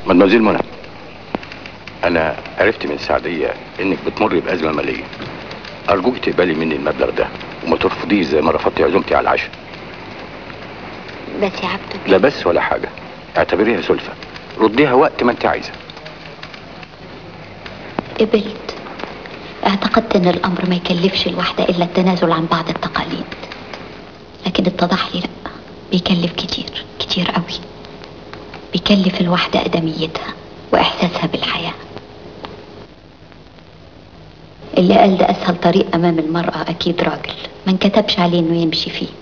مدمزيل منى انا عرفت من سعديه انك بتمر بازمه ماليه ارجوك تقبلي مني المبلغ ده وما ترفضيش زي ما رفضتي عزومتي على العشاء بس يا عبده لا بس ولا حاجه اعتبريها سلفه رديها وقت ما انت عايزه قبلت اعتقدت ان الامر ما يكلفش الواحدة الا التنازل عن بعض التقاليد لكن اتضح لي لا بيكلف كتير كتير قوي بيكلف الواحدة ادميتها واحساسها بالحياة اللي قال ده اسهل طريق امام المرأة اكيد راجل ما انكتبش عليه انه يمشي فيه